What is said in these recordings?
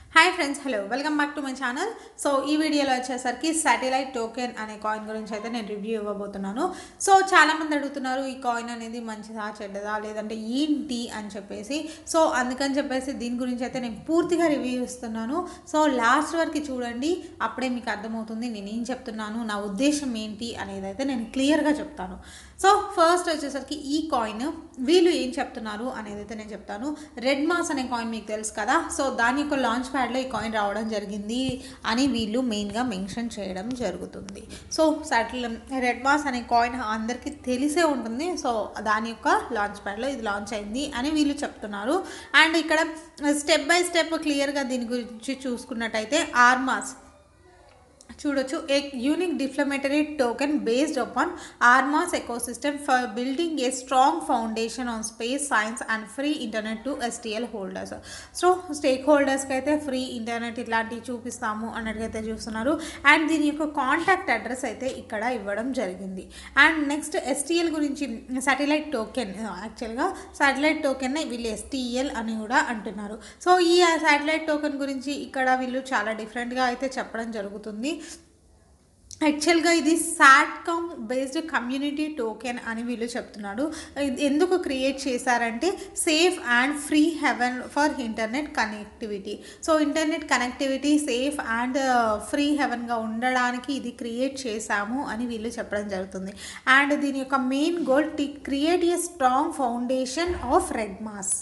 hi friends hello welcome back to my channel so ఈ వీడియోలో వచ్చేసరికి సాటిలైట్ టోకెన్ అనే కాయిన్ గురించి అయితే నేను రివ్యూ ఇవ్వబోతున్నాను సో చాలామంది అడుగుతున్నారు ఈ కాయిన్ అనేది మంచిదా చెడ్డదా లేదంటే ఏంటి అని చెప్పేసి సో అందుకని చెప్పేసి దీని గురించి అయితే నేను పూర్తిగా రివ్యూ ఇస్తున్నాను సో లాస్ట్ వరకు చూడండి అప్పుడే మీకు అర్థమవుతుంది నేను ఏం చెప్తున్నాను నా ఉద్దేశం ఏంటి అనేది అయితే నేను క్లియర్గా చెప్తాను సో ఫస్ట్ వచ్చేసరికి ఈ కాయిన్ వీళ్ళు ఏం చెప్తున్నారు అనేది అయితే నేను చెప్తాను రెడ్ మాస్ అనే కాయిన్ మీకు తెలుసు కదా సో దాని యొక్క లాంచ్ ప్యాడ్లో ఈ కాయిన్ రావడం జరిగింది అని వీళ్ళు మెయిన్గా మెన్షన్ చేయడం జరుగుతుంది సో సటిల్ రెడ్ మాస్ అనే కాయిన్ అందరికీ తెలిసే ఉంటుంది సో దాని యొక్క లాంచ్ ప్యాడ్లో ఇది లాంచ్ అయింది అని వీళ్ళు చెప్తున్నారు అండ్ ఇక్కడ స్టెప్ బై స్టెప్ క్లియర్గా దీని గురించి చూసుకున్నట్టయితే ఆర్మాస్ చూడొచ్చు a unique డిప్లొమేటరీ token based upon ఆర్మాస్ ecosystem for building a strong foundation on space science and free internet to STL holders so stake హోల్డర్స్కి అయితే ఫ్రీ ఇంటర్నెట్ ఇట్లాంటివి చూపిస్తాము అన్నట్టుగా చూస్తున్నారు అండ్ దీని యొక్క కాంటాక్ట్ అడ్రస్ అయితే ఇక్కడ ఇవ్వడం జరిగింది అండ్ నెక్స్ట్ ఎస్టీఎల్ గురించి సాటిలైట్ టోకెన్ యాక్చువల్గా సాటిలైట్ టోకెన్ వీళ్ళు ఎస్టీఎల్ అని కూడా అంటున్నారు సో ఈ సాటిలైట్ టోకెన్ గురించి ఇక్కడ వీళ్ళు చాలా డిఫరెంట్గా అయితే చెప్పడం జరుగుతుంది యాక్చువల్గా ఇది సాట్కామ్ బేస్డ్ కమ్యూనిటీ టోకెన్ అని వీళ్ళు చెప్తున్నాడు ఇది ఎందుకు క్రియేట్ చేశారంటే safe and free heaven for internet connectivity so internet connectivity safe and free హెవెన్గా ఉండడానికి ఇది క్రియేట్ చేశాము అని వీళ్ళు చెప్పడం జరుగుతుంది అండ్ దీని యొక్క main goal to create a strong foundation of Red Mars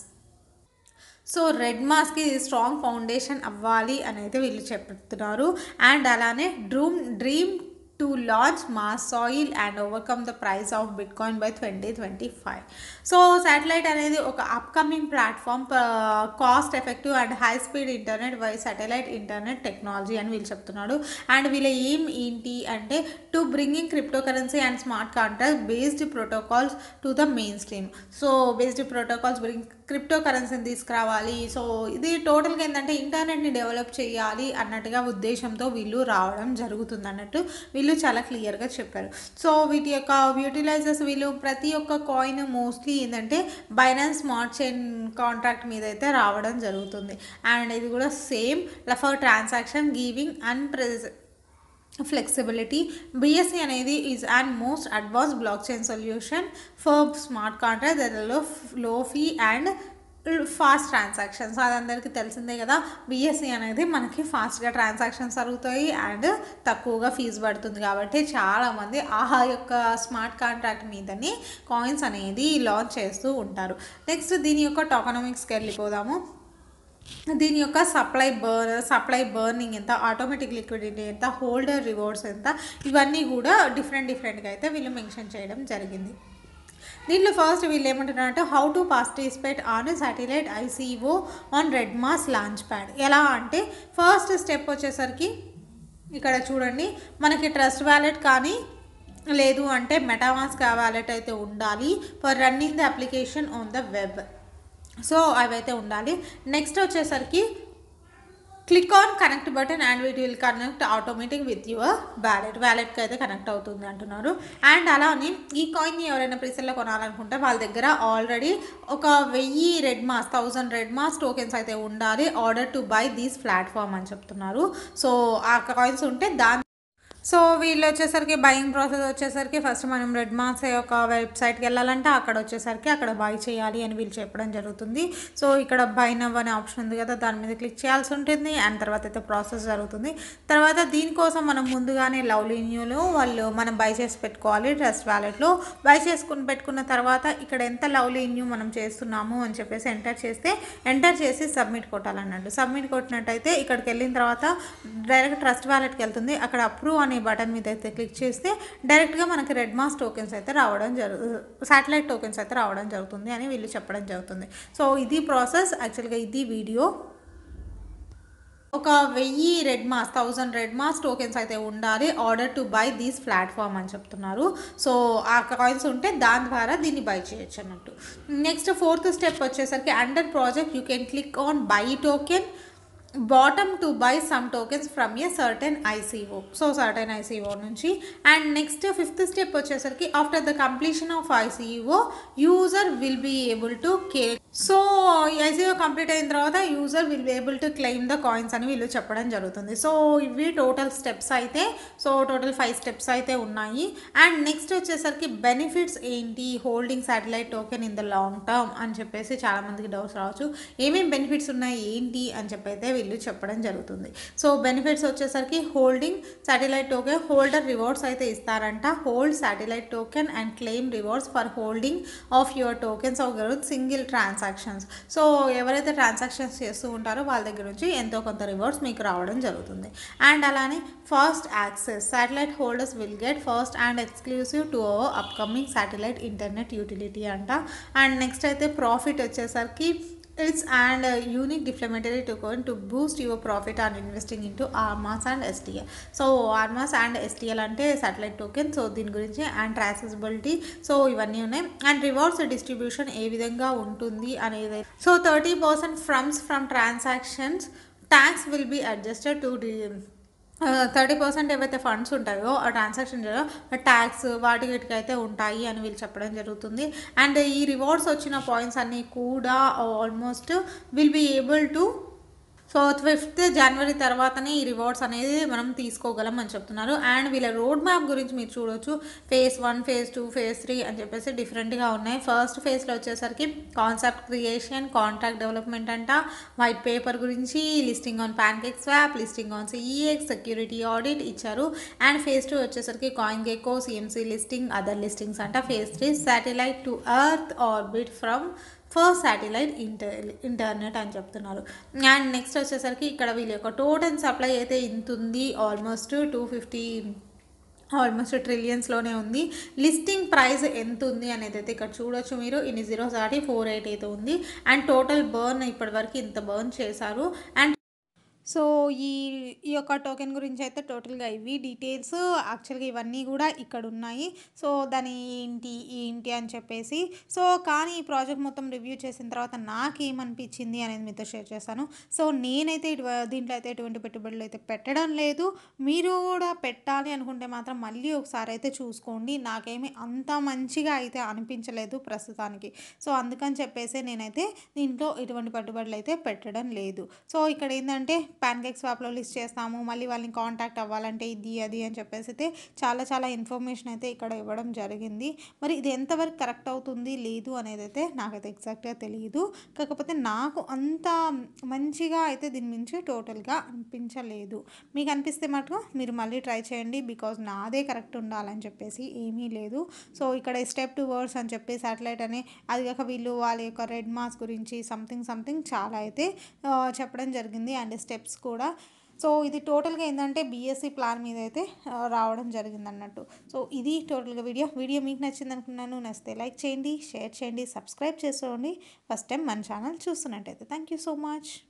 so Red మాస్కి స్ట్రాంగ్ ఫౌండేషన్ అవ్వాలి అని అయితే వీళ్ళు చెప్తున్నారు అండ్ అలానే dream dream to launch Mars soil and overcome the price of bitcoin by twenty twenty five so satellite అనేది ఒక upcoming platform cost effective and high speed internet by satellite internet technology అని వీళ్ళు చెప్తున్నాడు and వీళ్ళ ఏం ఏంటి అంటే to bringing crypto currency and smart contract based protocols to the mainstream so based protocols bring crypto కరెన్సీని తీసుకురావాలి so ఇది టోటల్గా ఏంటంటే ఇంటర్నెట్ని డెవలప్ చేయాలి అన్నట్టుగా ఉద్దేశంతో వీళ్ళు రావడం జరుగుతుంది అన్నట్టు వీళ్ళు చాలా క్లియర్గా చెప్పారు సో వీటి యొక్క యూటిలైజర్స్ వీళ్ళు ప్రతి ఒక్క కాయిన్ మోస్ట్లీ ఏంటంటే బైనాన్స్ స్మార్ట్ చైన్ కాంట్రాక్ట్ మీద అయితే రావడం జరుగుతుంది అండ్ ఇది కూడా same for transaction giving and ప్రెజ ఫ్లెక్సిబిలిటీ బిఎస్సి అనేది is and most advance blockchain solution for smart contract దలో లో ఫీ అండ్ ఫాస్ట్ ట్రాన్సాక్షన్స్ అది అందరికీ తెలిసిందే కదా బిఎస్సి అనేది మనకి ఫాస్ట్గా ట్రాన్సాక్షన్స్ జరుగుతాయి అండ్ తక్కువగా ఫీజు పడుతుంది కాబట్టి చాలామంది ఆ యొక్క స్మార్ట్ కాంట్రాక్ట్ మీదనే కాయిన్స్ అనేది లాంచ్ చేస్తూ ఉంటారు నెక్స్ట్ దీని యొక్క టోకనమిక్స్కి వెళ్ళిపోదాము దీని యొక్క సప్లై బర్న్ సప్లై బర్నింగ్ ఎంత ఆటోమేటిక్ లిక్విడిటీ ఎంత హోల్డర్ రివార్డ్స్ ఎంత ఇవన్నీ కూడా డిఫరెంట్ డిఫరెంట్గా అయితే వీళ్ళు మెన్షన్ చేయడం జరిగింది దీంట్లో ఫస్ట్ వీళ్ళు ఏమంటున్నారంటే how to participate on satellite ICO on Red Mars launch pad ఎలా అంటే ఫస్ట్ స్టెప్ వచ్చేసరికి ఇక్కడ చూడండి మనకి ట్రస్ట్ వ్యాలెట్ కానీ లేదు అంటే మెటామాస్క్ వ్యాలెట్ అయితే ఉండాలి for running the application on the web so అవైతే ఉండాలి నెక్స్ట్ వచ్చేసరికి click on connect button and it will connect automatic with your wallet వ్యాలెట్కి అయితే కనెక్ట్ అవుతుంది అంటున్నారు అండ్ అలానే ఈ కాయిన్ని ఎవరైనా ప్రీసెల్లో కొనాలనుకుంటే వాళ్ళ దగ్గర ఆల్రెడీ ఒక వెయ్యి Red Mars thousand Red Mars tokens అయితే ఉండాలి order to buy these platform అని చెప్తున్నారు సో ఆ కాయిన్స్ ఉంటే దాని సో వీళ్ళు వచ్చేసరికి బయింగ్ ప్రాసెస్ వచ్చేసరికి ఫస్ట్ మనం రెడ్ మాస్ యొక్క వెబ్సైట్కి వెళ్ళాలంటే అక్కడ వచ్చేసరికి అక్కడ బై చేయాలి అని వీళ్ళు చెప్పడం జరుగుతుంది సో ఇక్కడ బై నవ్ అనే ఆప్షన్ ఉంది కదా దాని మీద క్లిక్ చేయాల్సి ఉంటుంది అండ్ తర్వాత అయితే ప్రాసెస్ జరుగుతుంది తర్వాత దీనికోసం మనం ముందుగానే లవ్లీ న్యూలో వాళ్ళు మనం బై చేసి పెట్టుకోవాలి ట్రస్ట్ వ్యాలెట్లో బై చేసుకుని పెట్టుకున్న తర్వాత ఇక్కడ ఎంత లవ్లీ న్యూ మనం చేస్తున్నాము అని చెప్పేసి ఎంటర్ చేస్తే ఎంటర్ చేసి సబ్మిట్ కొట్టాలన్నట్టు సబ్మిట్ కొట్టినట్టయితే ఇక్కడికి వెళ్ళిన తర్వాత డైరెక్ట్ ట్రస్ట్ వ్యాలెట్కి వెళ్తుంది అక్కడ అప్రూవ్ అనే బటన్ మీద అయితే క్లిక్ చేస్తే డైరెక్ట్గా మనకి రెడ్ మాస్ టోకెన్స్ అయితే రావడం జరుగు శాటిలైట్ టోకెన్స్ అయితే రావడం జరుగుతుంది అని వీళ్ళు చెప్పడం జరుగుతుంది సో ఇది ప్రాసెస్ యాక్చువల్గా ఇది వీడియో ఒక వెయ్యి Red Mars thousand Red Mars tokens అయితే ఉండాలి order to buy these platform అని చెప్తున్నారు సో ఆ కాయిన్స్ ఉంటే దాని ద్వారా దీన్ని బై చేయొచ్చు అన్నట్టు నెక్స్ట్ ఫోర్త్ స్టెప్ వచ్చేసరికి under project you can click on buy token bottom to buy some tokens from a certain ICO so certain ICO నుంచి అండ్ నెక్స్ట్ ఫిఫ్త్ స్టెప్ వచ్చేసరికి after the completion of ICO user will be able to కే so ICO complete అయిన తర్వాత user will be able to claim the coins అని వీళ్ళు చెప్పడం జరుగుతుంది so ఇవి టోటల్ స్టెప్స్ అయితే సో టోటల్ ఫైవ్ స్టెప్స్ అయితే ఉన్నాయి అండ్ నెక్స్ట్ వచ్చేసరికి బెనిఫిట్స్ ఏంటి holding satellite token in the long term అని చెప్పేసి చాలామందికి డౌట్స్ రావచ్చు ఏమేమి బెనిఫిట్స్ ఉన్నాయి ఏంటి అని చెప్పి అయితే వీళ్ళు చెప్పడం జరుగుతుంది సో బెనిఫిట్స్ వచ్చేసరికి holding satellite token holder rewards అయితే ఇస్తారంట hold satellite token and claim rewards for holding of your tokens of single transactions so ఎవరైతే ట్రాన్సాక్షన్స్ చేస్తూ ఉంటారో వాళ్ళ దగ్గర నుంచి ఎంతో కొంత రివార్డ్స్ మీకు రావడం జరుగుతుంది అండ్ అలానే first access satellite holders will get first and exclusive to our upcoming satellite internet utility అంట అండ్ నెక్స్ట్ అయితే ప్రాఫిట్ వచ్చేసరికి it's and unique డిప్లొమేటరీ token to boost your profit on investing into RMARS and STL so RMARS and STL అంటే satellite token so దీని గురించి and ట్రాన్సెసిబిలిటీ so ఇవన్నీ ఉన్నాయి and rewards distribution ఏ విధంగా ఉంటుంది అనేది so thirty percent from from transactions tax will be adjusted to thirty percent ఏవైతే funds ఉంటాయో ఆ ట్రాన్సాక్షన్ ట్యాక్స్ వాటి వీటికి అయితే ఉంటాయి అని వీళ్ళు చెప్పడం జరుగుతుంది అండ్ ఈ రివార్డ్స్ వచ్చిన పాయింట్స్ అన్నీ కూడా almost will be able to so fifth జనవరి తర్వాతనే ఈ రివార్డ్స్ అనేది మనం తీసుకోగలం అని చెప్తున్నారు అండ్ వీళ్ళ రోడ్ మ్యాప్ గురించి మీరు చూడొచ్చు phase one phase two phase three అని చెప్పేసి డిఫరెంట్గా ఉన్నాయి ఫస్ట్ ఫేజ్లో వచ్చేసరికి కాన్సెప్ట్ క్రియేషన్ కాంట్రాక్ట్ డెవలప్మెంట్ అంట వైట్ పేపర్ గురించి listing on PancakeSwap listing on CEX security audit ఇచ్చారు అండ్ ఫేజ్ టూ వచ్చేసరికి CoinGecko CMC listing other listings అంట phase three satellite to earth orbit from first satellite inter internet అని చెప్తున్నారు and next వచ్చేసరికి ఇక్కడ వీళ్ళ యొక్క total supply అయితే ఇంత ఉంది ఆల్మోస్ట్ టూ ఫిఫ్టీ ఆల్మోస్ట్ ట్రిలియన్స్లోనే ఉంది లిస్టింగ్ ప్రైస్ ఎంత ఉంది అనేది అయితే ఇక్కడ చూడొచ్చు మీరు ఇన్ని జీరో దాటి ఫోర్ ఎయిట్ అయితే ఉంది అండ్ టోటల్ బర్న్ ఇప్పటివరకు ఇంత బర్న్ చేశారు అండ్ సో ఈ ఈ యొక్క టోకెన్ గురించి అయితే టోటల్గా ఇవి డీటెయిల్స్ యాక్చువల్గా ఇవన్నీ కూడా ఇక్కడ ఉన్నాయి సో దాని ఏంటి ఏంటి అని చెప్పేసి సో కానీ ఈ ప్రాజెక్ట్ మొత్తం రివ్యూ చేసిన తర్వాత నాకేమనిపించింది అనేది మీతో షేర్ చేస్తాను సో నేనైతే ఇటు దీంట్లో అయితే ఎటువంటి పెట్టుబడులు అయితే పెట్టడం లేదు మీరు కూడా పెట్టాలి అనుకుంటే మాత్రం మళ్ళీ ఒకసారి అయితే చూసుకోండి నాకేమీ అంత మంచిగా అయితే అనిపించలేదు ప్రస్తుతానికి సో అందుకని చెప్పేసి నేనైతే దీంట్లో ఎటువంటి పెట్టుబడులు అయితే పెట్టడం లేదు సో ఇక్కడ ఏంటంటే ప్యాన్ కేక్ స్వాప్లో లిస్ట్ చేస్తాము మళ్ళీ వాళ్ళని కాంటాక్ట్ అవ్వాలంటే ఇది అది అని చెప్పేసి అయితే చాలా చాలా ఇన్ఫర్మేషన్ అయితే ఇక్కడ ఇవ్వడం జరిగింది మరి ఇది ఎంతవరకు కరెక్ట్ అవుతుంది లేదు అనేది అయితే నాకైతే ఎగ్జాక్ట్గా తెలియదు కాకపోతే నాకు అంత మంచిగా అయితే దీని నుంచి టోటల్గా అనిపించలేదు మీకు అనిపిస్తే మటుకు మీరు మళ్ళీ ట్రై చేయండి బికాజ్ నాదే కరెక్ట్ ఉండాలని చెప్పేసి ఏమీ లేదు సో ఇక్కడ స్టెప్ టు వర్డ్స్ అని చెప్పి సాటిలైట్ అని అది కాక వీళ్ళు వాళ్ళ యొక్క రెడ్ మాస్ గురించి సంథింగ్ సంథింగ్ చాలా అయితే ఆ, చెప్పడం జరిగింది అండ్ స్టెప్స్ కూడా సో ఇది టోటల్గా ఏంటంటే బీఎస్సీ ప్లాన్ మీద అయితే ఆ, రావడం జరిగింది అన్నట్టు సో ఇది టోటల్గా వీడియో వీడియో మీకు నచ్చింది అనుకున్నాను నచ్చితే లైక్ చేయండి షేర్ చేయండి సబ్స్క్రైబ్ చేసుకోండి ఫస్ట్ టైం మన ఛానల్ చూస్తున్నట్టయితే థ్యాంక్ యూ సో మచ్